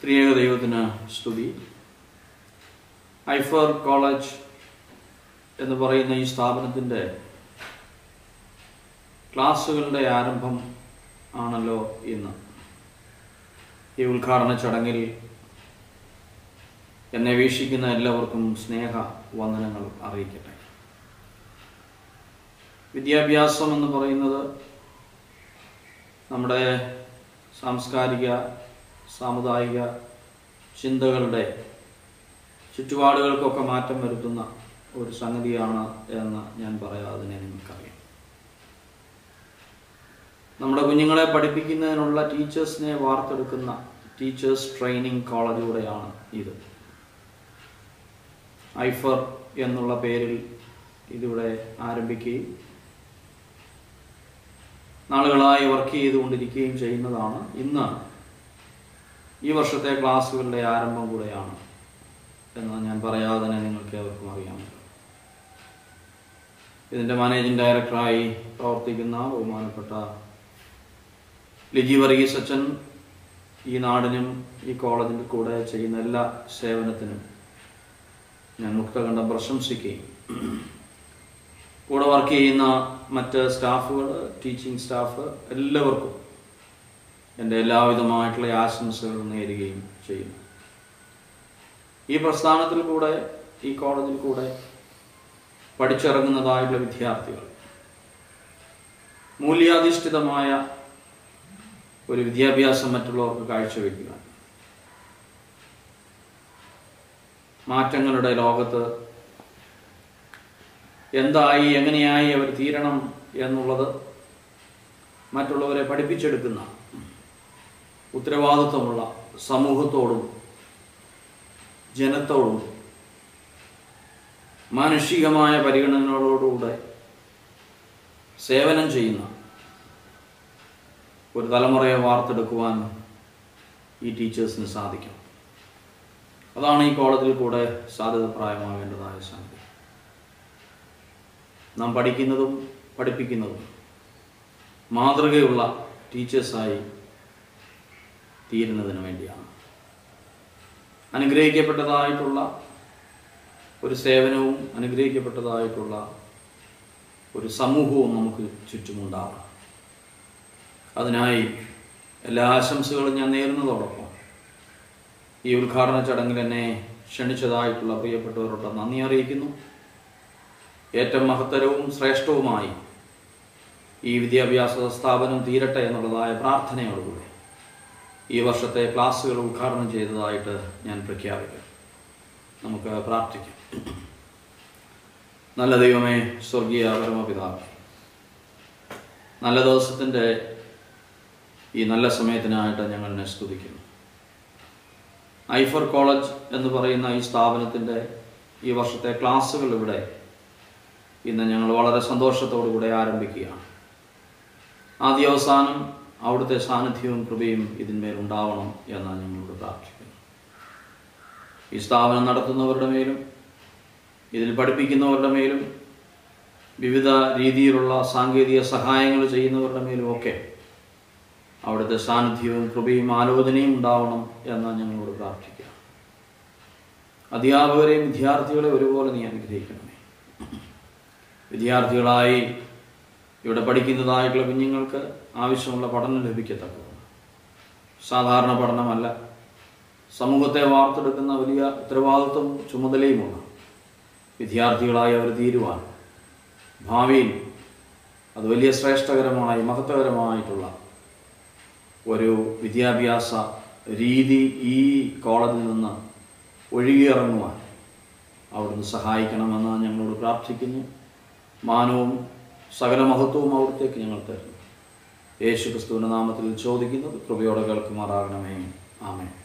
ത്രിയേക ദൈവത്തിന് സ്തുതി ഐഫർ കോളേജ് എന്ന് പറയുന്ന ഈ സ്ഥാപനത്തിൻ്റെ ക്ലാസ്സുകളുടെ ആരംഭം ആണല്ലോ ഇന്ന് ഈ ഉദ്ഘാടന ചടങ്ങിൽ എന്നെ വീക്ഷിക്കുന്ന എല്ലാവർക്കും സ്നേഹ വന്ദനങ്ങൾ അറിയിക്കട്ടെ വിദ്യാഭ്യാസം എന്ന് പറയുന്നത് നമ്മുടെ സാംസ്കാരിക സാമുദായിക ചിന്തകളുടെ ചുറ്റുപാടുകൾക്കൊക്കെ മാറ്റം വരുത്തുന്ന ഒരു സംഗതിയാണ് എന്ന് ഞാൻ പറയാതെ നിങ്ങൾക്കറിയാം നമ്മുടെ കുഞ്ഞുങ്ങളെ പഠിപ്പിക്കുന്നതിനുള്ള ടീച്ചേഴ്സിനെ വാർത്തെടുക്കുന്ന ടീച്ചേഴ്സ് ട്രെയിനിങ് കോളേജിലൂടെയാണ് ഇത് ഐഫർ എന്നുള്ള പേരിൽ ഇതിവിടെ ആരംഭിക്കുകയും നാളുകളായി വർക്ക് ചെയ്തുകൊണ്ടിരിക്കുകയും ചെയ്യുന്നതാണ് ഇന്ന് ഈ വർഷത്തെ ക്ലാസ്സുകളുടെ ആരംഭം കൂടെയാണ് എന്ന് ഞാൻ പറയാതെ തന്നെ നിങ്ങൾക്ക് ഏവർക്കും അറിയാമല്ലോ ഇതിൻ്റെ മാനേജിംഗ് ഡയറക്ടറായി പ്രവർത്തിക്കുന്ന ബഹുമാനപ്പെട്ട ലിജി വർഗീസ് അച്ഛൻ ഈ നാടിനും ഈ കോളേജിൻ്റെ കൂടെ ചെയ്യുന്ന എല്ലാ സേവനത്തിനും ഞാൻ മുക്തകണ്ഠം പ്രശംസിക്കുകയും കൂടെ വർക്ക് ചെയ്യുന്ന മറ്റ് സ്റ്റാഫുകൾ ടീച്ചിങ് സ്റ്റാഫ് എല്ലാവർക്കും എൻ്റെ എല്ലാവിധമായിട്ടുള്ള ആശംസകൾ നേരുകയും ചെയ്യുന്നു ഈ പ്രസ്ഥാനത്തിൽ കൂടെ ഈ കോളേജിൽ കൂടെ പഠിച്ചിറങ്ങുന്നതായിട്ടുള്ള വിദ്യാർത്ഥികൾ മൂല്യാധിഷ്ഠിതമായ ഒരു വിദ്യാഭ്യാസം മറ്റുള്ളവർക്ക് കാഴ്ചവെക്കുക മാറ്റങ്ങളുടെ ലോകത്ത് എന്തായി എങ്ങനെയായി അവർ തീരണം എന്നുള്ളത് മറ്റുള്ളവരെ പഠിപ്പിച്ചെടുക്കുന്ന ഉത്തരവാദിത്വമുള്ള സമൂഹത്തോടും ജനത്തോടും മാനുഷികമായ പരിഗണനകളോടുകൂടെ സേവനം ചെയ്യുന്ന ഒരു തലമുറയെ വാർത്തെടുക്കുവാൻ ഈ ടീച്ചേഴ്സിന് സാധിക്കും അതാണ് ഈ കോളേജിൽ കൂടെ സാധ്യതപ്രായമാകേണ്ടതായ സംഗതി നാം പഠിക്കുന്നതും പഠിപ്പിക്കുന്നതും മാതൃകയുള്ള ടീച്ചേഴ്സായി തീരുന്നതിന് വേണ്ടിയാണ് അനുഗ്രഹിക്കപ്പെട്ടതായിട്ടുള്ള ഒരു സേവനവും അനുഗ്രഹിക്കപ്പെട്ടതായിട്ടുള്ള ഒരു സമൂഹവും നമുക്ക് ചുറ്റുമുണ്ടാവണം അതിനായി എല്ലാ ആശംസകളും ഞാൻ നേരുന്നതോടൊപ്പം ഈ ഉദ്ഘാടന ചടങ്ങിൽ എന്നെ ക്ഷണിച്ചതായിട്ടുള്ള പ്രിയപ്പെട്ടവരോട് നന്ദി അറിയിക്കുന്നു ഏറ്റവും മഹത്തരവും ശ്രേഷ്ഠവുമായി ഈ വിദ്യാഭ്യാസ സ്ഥാപനം തീരട്ടെ എന്നുള്ളതായ പ്രാർത്ഥനയോടുകൂടി ഈ വർഷത്തെ ക്ലാസ്സുകൾ ഉദ്ഘാടനം ചെയ്തതായിട്ട് ഞാൻ പ്രഖ്യാപിക്കും നമുക്ക് പ്രാർത്ഥിക്കാം നല്ല ദൈവമേ സ്വർഗീയ പരമപിതാവേ നല്ല ദിവസത്തിൻ്റെ ഈ നല്ല സമയത്തിനായിട്ട് ഞങ്ങൾ സ്തുതിക്കുന്നു ഐഫർ കോളേജ് എന്ന് പറയുന്ന ഈ സ്ഥാപനത്തിൻ്റെ ഈ വർഷത്തെ ക്ലാസ്സുകൾ ഇവിടെ ഇന്ന് ഞങ്ങൾ വളരെ സന്തോഷത്തോടു കൂടെ ആരംഭിക്കുകയാണ് ആദ്യ അവസാനം അവിടുത്തെ സാന്നിധ്യവും കൃപയും ഇതിന്മേൽ ഉണ്ടാവണം എന്നാണ് ഞങ്ങളോട് പ്രാർത്ഥിക്കുന്നത് ഈ സ്ഥാപനം നടത്തുന്നവരുടെ മേലും ഇതിൽ പഠിപ്പിക്കുന്നവരുടെ മേലും വിവിധ രീതിയിലുള്ള സാങ്കേതിക സഹായങ്ങൾ ചെയ്യുന്നവരുടെ മേലും ഒക്കെ അവിടുത്തെ സാന്നിധ്യവും കൃപയും ആലോചനയും ഉണ്ടാവണം എന്നാണ് ഞങ്ങളോട് പ്രാർത്ഥിക്കുക അധ്യാപകരെയും വിദ്യാർത്ഥികളെ ഒരുപോലെ നീ അനുഗ്രഹിക്കണമേ വിദ്യാർത്ഥികളായി ഇവിടെ പഠിക്കുന്നതായിട്ടുള്ള കുഞ്ഞുങ്ങൾക്ക് ആവശ്യമുള്ള പഠനം ലഭിക്കത്തക്കതാണ് സാധാരണ പഠനമല്ല സമൂഹത്തെ വാർത്തെടുക്കുന്ന വലിയ ഉത്തരവാദിത്വം ചുമതലയുമുള്ള വിദ്യാർത്ഥികളായി അവർ തീരുവാൻ ഭാവിയിൽ അത് വലിയ ശ്രേഷ്ഠകരമായി മഹത്വകരമായിട്ടുള്ള ഒരു വിദ്യാഭ്യാസ രീതി ഈ കോളേജിൽ നിന്ന് ഒഴുകിയിറങ്ങുവാൻ അവിടുന്ന് സഹായിക്കണമെന്ന് ഞങ്ങളോട് പ്രാർത്ഥിക്കുന്നു മാനവും സകല മഹത്വവും അവിടത്തേക്ക് ഞങ്ങൾ തരുന്നു യേശു ക്രിസ്തുവിൻ്റെ നാമത്തിൽ ചോദിക്കുന്നത് കൃപയോടെ കേൾക്കുമാറാകണമേ ആമേ